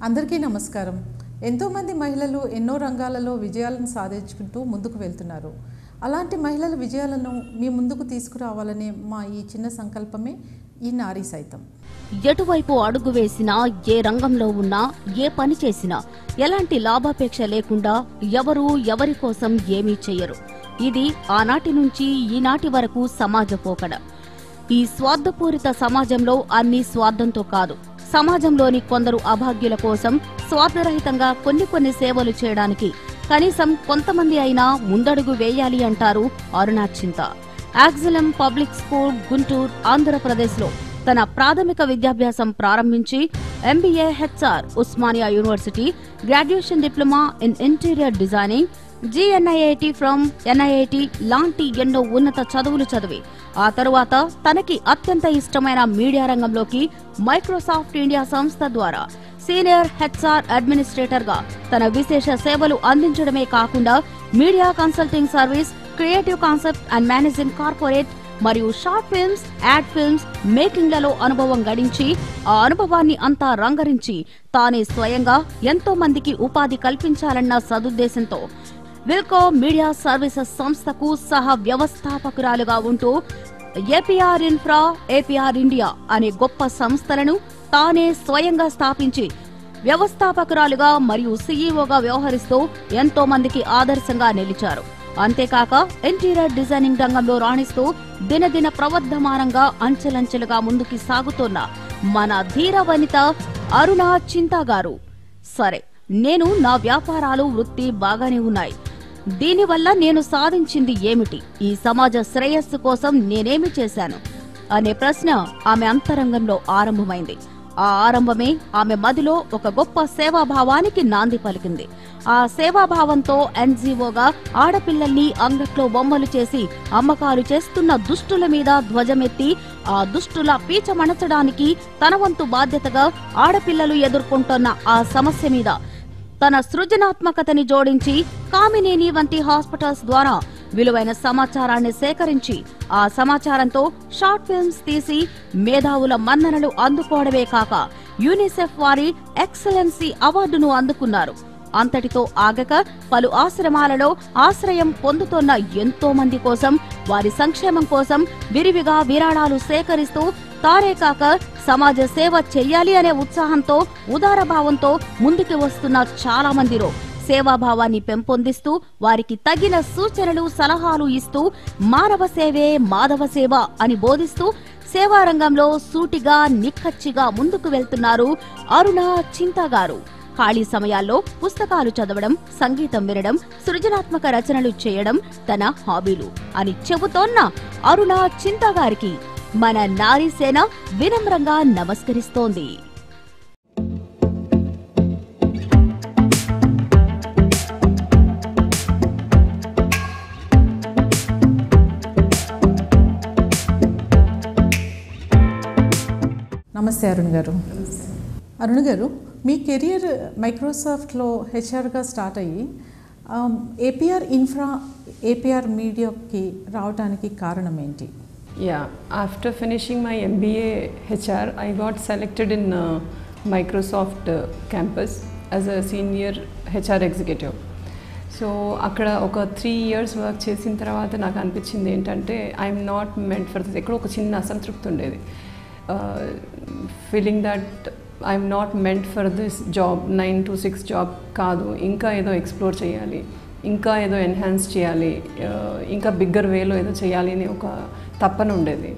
అందరికీ నమస్కారం ఎంతోమంది మహిళలు ఎన్నో రంగాలలో విజయాలను సాధించుకుంటూ ముందుకు వెళ్తున్నారు అలాంటి మహిళల విజయాలను మీ ముందుకు తీసుకురావాలనే మా ఈ చిన్న సంకల్పమే ఈ నారీ సైతం ఎటువైపు అడుగు వేసినా ఏ రంగంలో ఉన్నా ఏ పని చేసినా ఎలాంటి లాభాపేక్ష లేకుండా ఎవరూ ఎవరి కోసం ఏమీ చెయ్యరు ఇది ఆనాటి నుంచి ఈనాటి వరకు సమాజ పోకడ ఈ స్వార్థపూరిత సమాజంలో అన్ని స్వార్థంతో కాదు సమాజంలోని కొందరు అభాగ్యుల కోసం స్వార్థరహితంగా కొన్ని కొన్ని సేవలు చేయడానికి కనీసం కొంతమంది అయినా ముందడుగు వేయాలి అంటారు అరుణాచింత యాక్సిలం పబ్లిక్ స్కూల్ గుంటూరు ఆంధ్రప్రదేశ్లో తన ప్రాథమిక విద్యాభ్యాసం ప్రారంభించి MBA HR Osmania university graduation diploma in interior designing GNIIT from NIIT లాంటి ఎన్నో ఉన్నత చదువులు చదివి ఆ తరువాత తనకి అత్యంత ఇష్టమైన మీడియా రంగంలోకి మైక్రోసాఫ్ట్ ఇండియా సంస్థ ద్వారా సీనియర్ హెచ్ఆర్ అడ్మినిస్ట్రేటర్ గా తన విశేష సేవలు అందించడమే కాకుండా media consulting service creative concept and managing corporate మరియు షార్ట్ ఫిల్మ్స్ యాడ్ ఫిల్మ్స్ మేకింగ్లలో అనుభవం గడించి ఆ అనుభవాన్ని అంతా రంగరించి తానే స్వయంగా ఎంతో మందికి ఉపాధి కల్పించాలన్న సదుద్దేశంతో విల్కో మీడియా సర్వీసెస్ సంస్థకు సహ వ్యవస్థాపకురాలుగా ఉంటూ ఏపీఆర్ ఇన్ఫ్రా ఏపీఆర్ ఇండియా అనే గొప్ప సంస్థలను తానే స్వయంగా స్థాపించి వ్యవస్థాపకురాలుగా మరియు సీఈఓగా వ్యవహరిస్తూ ఎంతో మందికి ఆదర్శంగా నిలిచారు అంతేకాక ఇంటీరియర్ డిజైనింగ్ రంగంలో రాణిస్తూ దినదిన ప్రవర్ధమానంగా అంచెలంచెలుగా ముందుకి సాగుతోన్న మన ధీర వనిత అరుణ చింతా గారు సరే నేను నా వ్యాపారాలు వృత్తి బాగానే ఉన్నాయి దీనివల్ల నేను సాధించింది ఏమిటి ఈ సమాజ శ్రేయస్సు కోసం నేనేమి చేశాను అనే ప్రశ్న ఆమె అంతరంగంలో ఆరంభమైంది ఆ ఆరంభమే ఆమె మదిలో ఒక గొప్ప సేవాభావానికి నాంది పలికింది ఆ సేవాభావంతో ఎన్జీఓగా ఆడపిల్లల్ని అంగట్లో బొమ్మలు చేసి అమ్మకాలు చేస్తున్న దుష్టుల మీద ధ్వజమెత్తి ఆ దుష్టుల పీచమణచడానికి తన వంతు బాధ్యతగా ఆడపిల్లలు ఎదుర్కొంటున్న ఆ సమస్య మీద తన సృజనాత్మకతని జోడించి కామినేని వంటి హాస్పిటల్స్ ద్వారా విలువైన సమాచారాన్ని సేకరించి ఆ సమాచారంతో షార్ట్ ఫిల్మ్స్ తీసి మేధావుల మన్ననలు అందుకోవడమే కాక యూనిసెఫ్ వారి ఎక్సలెన్సీ అవార్డును అందుకున్నారు అంతటితో ఆగక పలు ఆశ్రమాలలో ఆశ్రయం పొందుతోన్న ఎంతో మంది కోసం వారి సంక్షేమం కోసం విరివిగా విరాళాలు సేకరిస్తూ తారే కాక సమాజ సేవ చెయ్యాలి అనే ఉత్సాహంతో ఉదారభావంతో ముందుకు వస్తున్న చాలా మందిలో సేవాభావాన్ని పెంపొందిస్తూ వారికి తగిన సూచనలు సలహాలు ఇస్తూ మానవ సేవే మాధవ సేవ అని బోధిస్తూ సేవా రంగంలో సూటిగా నిక్కచ్చిగా ముందుకు వెళ్తున్నారు అరుణ చింతా గారు ఖాళీ సమయాల్లో పుస్తకాలు చదవడం సంగీతం వినడం సృజనాత్మక రచనలు చేయడం తన హాబీలు అని చెబుతోన్న అరుణ చింతా గారికి మన నారీసేన వినమ్రంగా నమస్కరిస్తోంది నమస్తే అరుణ్ గారు అరుణ్ గారు మీ కెరియర్ మైక్రోసాఫ్ట్లో హెచ్ఆర్గా స్టార్ట్ అయ్యి ఏపీఆర్ ఇన్ఫ్రా ఏపీఆర్ మీడియాకి రావడానికి కారణం ఏంటి Yeah, after finishing my MBA HR, I got selected in uh, Microsoft uh, campus as a senior HR executive. So అక్కడ ఒక త్రీ ఇయర్స్ వర్క్ చేసిన తర్వాత నాకు అనిపించింది ఏంటంటే I'm not meant for this ఎక్కడో ఒక చిన్న అసంతృప్తి ఉండేది feeling that I'm not meant for this job nine to six job కాదు ఇంకా ఏదో ఎక్స్ప్లోర్ చేయాలి ఇంకా ఏదో ఎన్హాన్స్ చేయాలి uh, ఇంకా బిగ్గర్ వేలో ఏదో చేయాలి అని ఒక తప్పన ఉండేది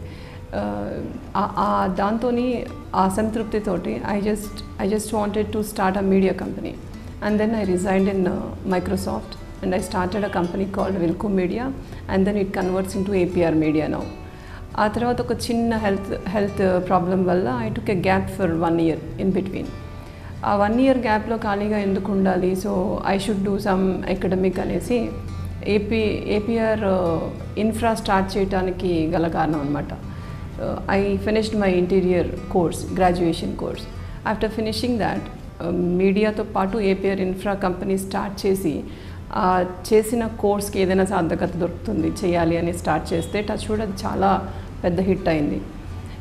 దాంతో ఆ అసంతృప్తితోటి I just I just wanted to start a media company and then I resigned in Microsoft and I started a company called Wilco media and then it converts into APR media now ఆ తర్వాత ఒక చిన్న health health problem వల్ల I took a gap for one year in between ఆ one year గ్యాప్లో ఖాళీగా ఎందుకు ఉండాలి so I should do some academic అనేసి ఏపీ ఏపీఆర్ ఇన్ఫ్రా స్టార్ట్ చేయడానికి గల కారణం అనమాట I finished my interior course graduation course after finishing that మీడియాతో పాటు ఏపీఆర్ ఇన్ఫ్రా కంపెనీ స్టార్ట్ చేసి ఆ చేసిన కోర్స్కి ఏదైనా సార్థకత దొరుకుతుంది చేయాలి అని స్టార్ట్ చేస్తే టచ్ కూడా అది చాలా పెద్ద హిట్ అయింది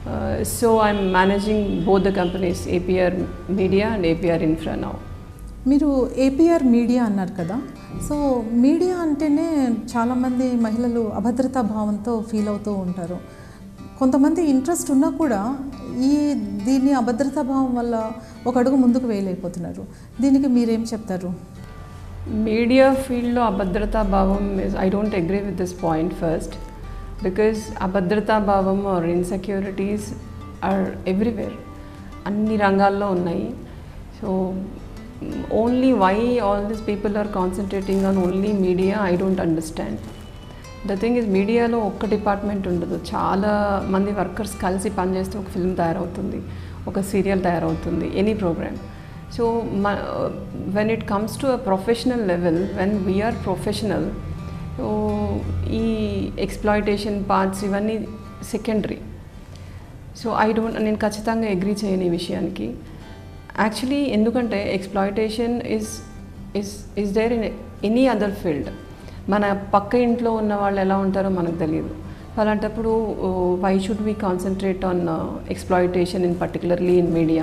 Uh, so I'm managing both the companies, APR Media and APR Infra now. మీరు ఏపీఆర్ మీడియా అన్నారు కదా సో మీడియా అంటేనే చాలామంది మహిళలు అభద్రతా భావంతో ఫీల్ అవుతూ ఉంటారు కొంతమంది ఇంట్రెస్ట్ ఉన్నా కూడా ఈ దీన్ని అభద్రతా భావం వల్ల ఒక అడుగు ముందుకు వేయలేకపోతున్నారు దీనికి మీరేం చెప్తారు మీడియా ఫీల్డ్లో అభద్రతా భావం is I don't agree with this point first because అభద్రతా భావం ఆర్ ఇన్సెక్యూరిటీస్ ఆర్ ఎవ్రీవేర్ అన్ని రంగాల్లో ఉన్నాయి so only why all this people are concentrating on only media I don't understand the thing is మీడియాలో ఒక్క డిపార్ట్మెంట్ ఉండదు చాలా మంది వర్కర్స్ కలిసి పనిచేస్తే ఒక ఫిల్మ్ తయారవుతుంది ఒక సీరియల్ తయారవుతుంది any program so when it comes to a professional level when we're professional so ఈ ఎక్స్ప్లాయిటేషన్ పార్ట్స్ ఇవన్నీ సెకండరీ సో ఐ డోంట్ నేను ఖచ్చితంగా అగ్రీ చేయను ఈ విషయానికి యాక్చువల్లీ ఎందుకంటే exploitation is is is there in any other field మన పక్క ఇంట్లో ఉన్న వాళ్ళు ఎలా ఉంటారో మనకు తెలియదు అలాంటప్పుడు why should we concentrate on exploitation in particularly in media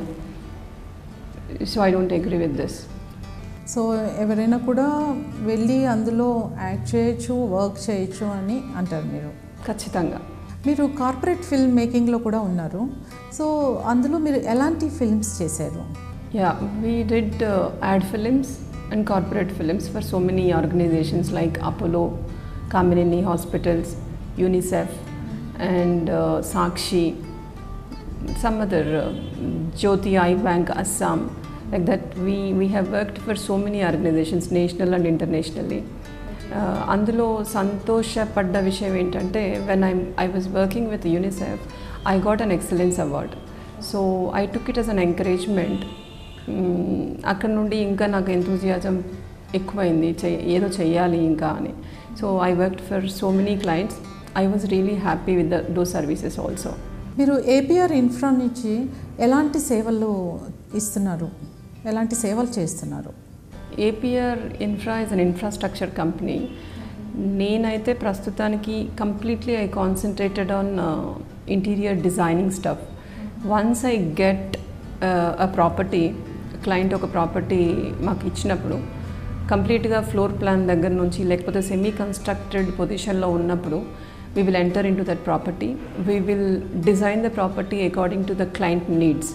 so I don't agree with this so ఎవరైనా కూడా వెళ్ళి అందులో యాక్ట్ చేయొచ్చు వర్క్ చేయొచ్చు అని అంటారు మీరు ఖచ్చితంగా మీరు కార్పొరేట్ ఫిల్మ్ మేకింగ్లో కూడా ఉన్నారు సో అందులో మీరు ఎలాంటి ఫిల్మ్స్ చేశారు Yeah, we did uh, ad films and corporate films for so many organizations like Apollo, Kaminini Hospitals, UNICEF, and uh, Sakshi, some other uh, Jyoti Eye Bank, Assam. Like that, we, we have worked for so many organizations, national and internationally. Uh, అందులో సంతోషపడ్డ విషయం ఏంటంటే when I I was working with UNICEF I got an excellence award so I took it as an encouragement అక్కడ నుండి ఇంకా నాకు enthusiasm ఎక్కువైంది చెయ్ ఏదో చెయ్యాలి ఇంకా అని so I work for so many clients I was really happy with the do services also మీరు ఏపీఆర్ ఇన్ఫ్రా నుంచి ఎలాంటి సేవలు ఇస్తున్నారు ఎలాంటి సేవలు చేస్తున్నారు APR infra is an infrastructure company నేనైతే ప్రస్తుతానికి completely I concentrated on interior designing stuff once I get a property client ఒక ప్రాపర్టీ మాకు ఇచ్చినప్పుడు కంప్లీట్గా ఫ్లోర్ ప్లాన్ దగ్గర నుంచి లేకపోతే సెమీ కన్స్ట్రక్టెడ్ పొజిషన్లో ఉన్నప్పుడు we will enter into that property we will design the property according to the client needs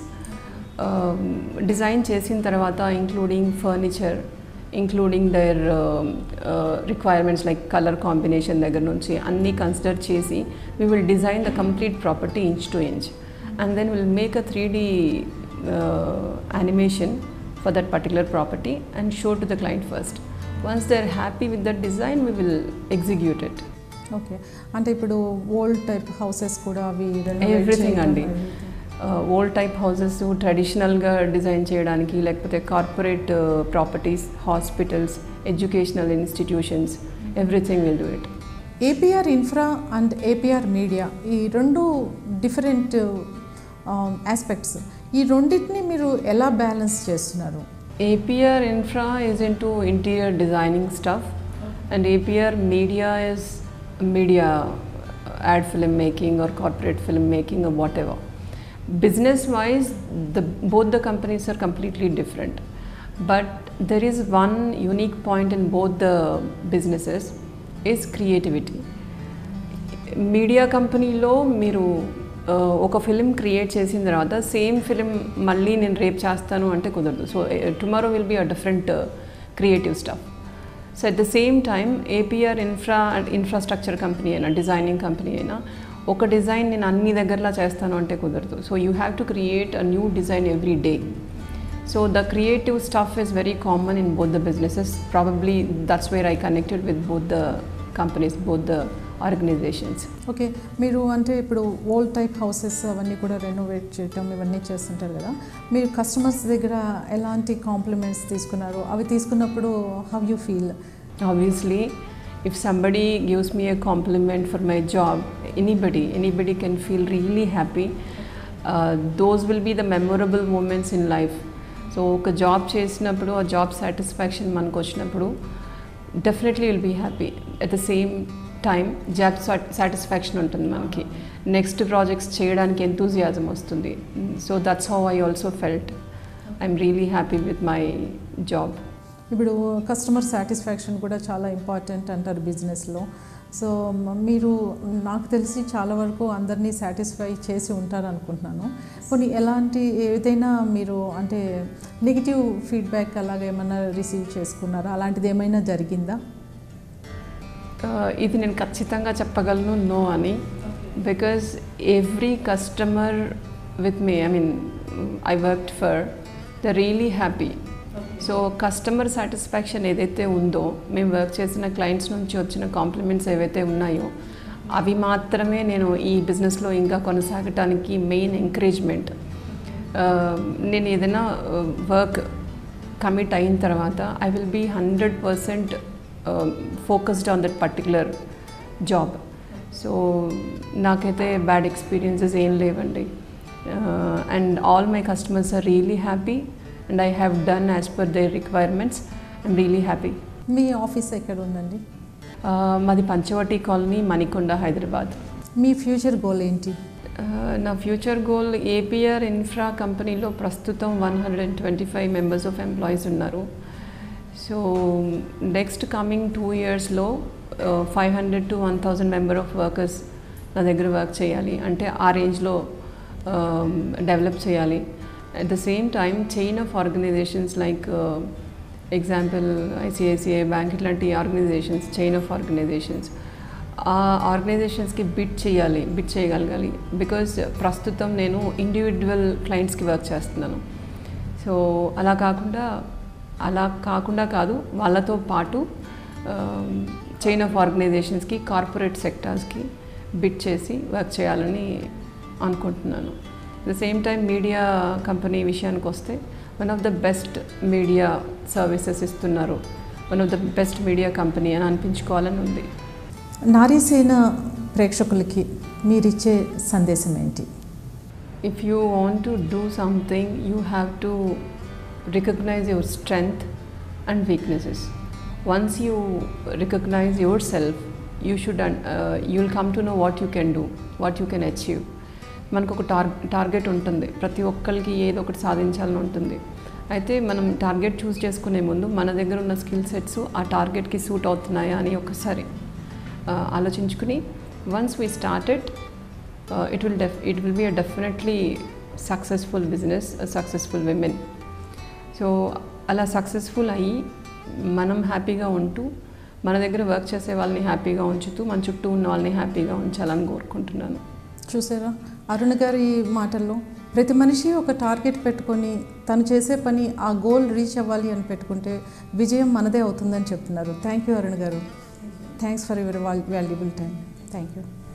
design చేసిన తర్వాత including furniture including their requirements like colour combination దగ్గర నుంచి అన్నీ కన్సిడర్ చేసి we will design the complete property inch to inch and then will make a three D animation for that particular property and show to the client first. Once they're happy with that design, we will execute it. Okay అంటే ఇప్పుడు old type houses కూడా అవి renovate everything చేయడం, అండి everything. Old type houses ట్రెడిషనల్గా design చేయడానికి లేకపోతే corporate properties hospitals educational institutions everything will do it APR infra and APR media ఈ రెండు డిఫరెంట్ ఆస్పెక్ట్స్ ఈ రెండింటిని మీరు ఎలా బ్యాలెన్స్ చేస్తున్నారు APR Infra is into interior designing stuff, and APR Media is media uh, ad film making or corporate film making or whatever. Business wise, the, both the companies are completely different, but there is one unique point in both the businesses is creativity. Media కంపెనీలో మీరు ఆ, ఒక film create చేసిన తర్వాత same film మళ్ళీ నేను రేపు చేస్తాను అంటే కుదరదు so tomorrow will be a different creative stuff so at the same time APR infra infrastructure company అయినా డిజైనింగ్ కంపెనీ అయినా ఒక డిజైన్ నేను అన్ని దగ్గరలా చేస్తాను అంటే కుదరదు so you have to create a new design every day So the creative stuff is very common in both the businesses. Probably that's where I connected with both the companies, both the organizations. Okay మీరు అంటే ఇప్పుడు old type houses అవన్నీ కూడా renovate చేయటం ఇవన్నీ చేస్తుంటారు కదా మీరు కస్టమర్స్ దగ్గర ఎలాంటి కాంప్లిమెంట్స్ తీసుకున్నారు అవి తీసుకున్నప్పుడు how you feel Obviously, if somebody gives me a compliment for my job, anybody, anybody can feel really happy. Uh, those will be the memorable moments in life. So ఒక job చేసినప్పుడు ఆ job satisfaction మనకు వచ్చినప్పుడు definitely will be happy at the same time job satisfaction ఉంటుంది మనకి next projects చేయడానికి enthusiasm వస్తుంది so that's how I also felt I'm really happy with my job ఇప్పుడు కస్టమర్ సాటిస్ఫాక్షన్ కూడా చాలా ఇంపార్టెంట్ అంటారు బిజినెస్లో సో మ- మీరు నాకు తెలిసి చాలా వరకు అందరినీ సాటిస్ఫై చేసి ఉంటారు అనుకుంటున్నాను కొన్ని ఎలాంటి ఏదైనా మీరు అంటే నెగిటివ్ ఫీడ్బ్యాక్ అలాగే ఏమైనా రిసీవ్ చేసుకున్నారా అలాంటిది ఏమైనా జరిగిందా Uh, ఇది నేను ఖచ్చితంగా చెప్పగలను నో అని because every customer with me I mean I worked for the really happy so customer satisfaction ఏదైతే ఉందో మేము వర్క్ చేసిన క్లయింట్స్ నుంచి వచ్చిన కాంప్లిమెంట్స్ ఏవైతే ఉన్నాయో అవి మాత్రమే నేను ఈ బిజినెస్లో ఇంకా కొనసాగటానికి మెయిన్ ఎంకరేజ్మెంట్ నేను ఏదైనా వర్క్ కమిట్ అయిన తర్వాత I will be hundred percent focused on that particular job so నాకైతే బ్యాడ్ ఎక్స్పీరియన్సెస్ ఏం లేవండి and all my customers are really happy and I have done as per their requirements I'm really happy మీ office ఎక్కడ ఉందండి మాది Panchavati colony Manikonda Hyderabad మీ future goal ఏంటి Uh, నా ఫ్యూచర్ గోల్ ఏపీఆర్ ఇన్ఫ్రా కంపెనీలో ప్రస్తుతం one hundred and twenty five members of employees ఉన్నారు సో నెక్స్ట్ కమింగ్ టూ ఇయర్స్లో five hundred to one thousand member of workers నా దగ్గర వర్క్ చేయాలి అంటే ఆ రేంజ్లో డెవలప్ చేయాలి at the same time chain of organizations like example ICICI bank ఇట్లాంటి ఆర్గనైజేషన్స్ చైన్ ఆఫ్ ఆర్గనైజేషన్స్ ఆ ఆర్గనైజేషన్స్కి బిట్ చేయాలి బిట్ చేయగలగాలి బికాజ్ ప్రస్తుతం నేను ఇండివిజువల్ క్లయింట్స్కి వర్క్ చేస్తున్నాను సో అలా కాకుండా అలా కాకుండా కాదు వాళ్ళతో పాటు చైన్ ఆఫ్ ఆర్గనైజేషన్స్కి కార్పొరేట్ సెక్టార్స్కి బిట్ చేసి వర్క్ చేయాలని అనుకుంటున్నాను the same time media company విషయానికి వస్తే one of the best media services ఇస్తున్నారు one of the best media company అని అనిపించుకోవాలని ఉంది నారీసేన ప్రేక్షకులకి మీరిచ్చే సందేశం ఏంటి if you want to do something you have to recognize your strength and weaknesses once you recognize yourself you should un- uh, you'll come to know what you can do what you can achieve మనకు ఒక torr target ఉంటుంది ప్రతి ఒక్కరికి ఏదో ఒకటి సాధించాలని ఉంటుంది అయితే మనం టార్గెట్ చూస్ చేసుకునే ముందు మన దగ్గర ఉన్న స్కిల్ సెట్స్ ఆ టార్గెట్కి సూట్ అవుతున్నాయా అని ఒకసారి uh, ఆలోచించుకుని once we started it will def it will be a definitely successful business successful women so అలా సక్సెస్ఫుల్ అయ్యి మనం హ్యాపీగా ఉంటూ మన దగ్గర వర్క్ చేసే వాళ్ళని హ్యాపీగా ఉంచుతూ మన చుట్టూ ఉన్న వాళ్ళని హ్యాపీగా ఉంచాలని కోరుకుంటున్నాను చూసారా అరుణ్ గారి మాటల్లో ప్రతి మనిషి ఒక టార్గెట్ పెట్టుకొని తను చేసే పని ఆ గోల్ రీచ్ అవ్వాలి అని పెట్టుకుంటే విజయం మనదే అవుతుందని చెప్తున్నారు థ్యాంక్ యూ అరుణ్ గారు thanks for your valuable time thank you